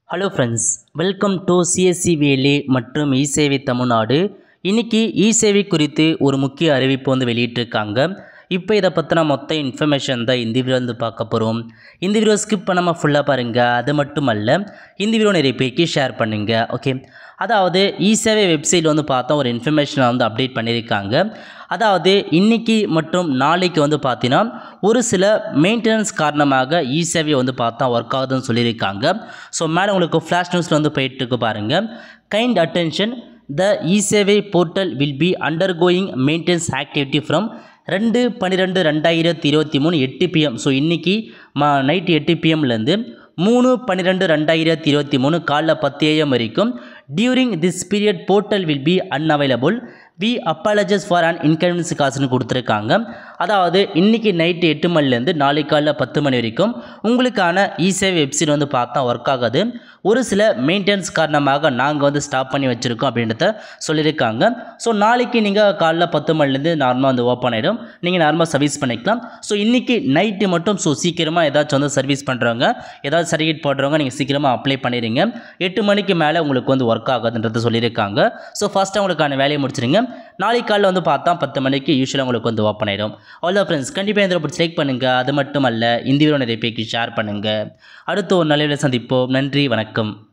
hello friends welcome to CSC valley மற்றும் இ சேவை தமிழ்நாடு இன்னைக்கு இ சேவை குறித்து ஒரு முக்கிய அறிவிப்பு வந்து வெளியிட்டிருக்காங்க இப்போ இதை பற்றின மொத்த இன்ஃபர்மேஷன் தான் இந்த வீடியோ வந்து பார்க்க போகிறோம் இந்த வீடியோ ஸ்கிப் பண்ணாமல் ஃபுல்லாக பாருங்கள் அது மட்டும் அல்ல இந்த வீடியோ நிறைய பேருக்கு ஷேர் பண்ணுங்கள் ஓகே அதாவது இ சேவை வெப்சைட் வந்து பார்த்தா ஒரு இன்ஃபர்மேஷனை வந்து அப்டேட் பண்ணியிருக்காங்க அதாவது இன்னைக்கு மற்றும் நாளைக்கு வந்து பார்த்தீங்கன்னா ஒரு சில மெயின்டெனன்ஸ் காரணமாக இ சேவை வந்து பார்த்தா ஒர்க் ஆகுதுன்னு சொல்லியிருக்காங்க ஸோ மேலே உங்களுக்கு ஃப்ளாஷ் நியூஸில் வந்து போயிட்டு இருக்கு பாருங்கள் kind attention the e Sevai portal will be undergoing maintenance activity from ரெண்டு பன்னிரெண்டு ரெண்டாயிரத்தி இருபத்தி மூணு எட்டு பிஎம் ஸோ இன்றைக்கி மா நைட்டு எட்டு பிஎம்லேருந்து மூணு பன்னிரெண்டு ரெண்டாயிரத்தி இருபத்தி மூணு காலைல பத்து ஏஎம் வரைக்கும் during this period portal will be unavailable we apologies for an inconvenience காசுன்னு கொடுத்துருக்காங்க அதாவது இன்றைக்கி நைட்டு எட்டு மணிலேருந்து நாளைக்கு காலைல பத்து மணி வரைக்கும் உங்களுக்கான இசேவை வெப்சைட் வந்து பார்த்தா ஒர்க் ஆகாது ஒரு சில மெயின்டெனன்ஸ் காரணமாக நாங்கள் வந்து ஸ்டாப் பண்ணி வச்சுருக்கோம் அப்படின்றத சொல்லியிருக்காங்க ஸோ நாளைக்கு நீங்கள் காலைல பத்து மணிலேருந்து நார்மலாக வந்து ஓப்பன் ஆகிடும் நீங்கள் நார்மலாக சர்வீஸ் பண்ணிக்கலாம் ஸோ இன்றைக்கி நைட்டு மட்டும் ஸோ சீக்கிரமாக ஏதாச்சும் வந்து சர்வீஸ் பண்ணுறவங்க ஏதாவது சர்டிஃபிகேட் போடுறவங்க நீங்கள் சீக்கிரமாக அப்ளை பண்ணிடுங்க எட்டு மணிக்கு மேலே உங்களுக்கு வந்து ஒர்க் ஆகாதுன்றது சொல்லியிருக்காங்க ஸோ ஃபஸ்ட்டு உங்களுக்கான வேலையை முடிச்சிருங்க நாளைக்கு காலையில் வந்து பார்த்தா பத்து மணிக்கு யூஸ்வலாக உங்களுக்கு வந்து ஓப்பன் ஆயிடும் அவ்வளோ ஃப்ரெண்ட்ஸ் கண்டிப்பாக இந்த பிடிச்சி லைக் பண்ணுங்கள் அது மட்டும் அல்ல இந்த வீடியோ நிறைய பேருக்கு ஷேர் பண்ணுங்கள் அடுத்து ஒரு நல்ல வீடியோ சந்திப்போம் நன்றி வணக்கம்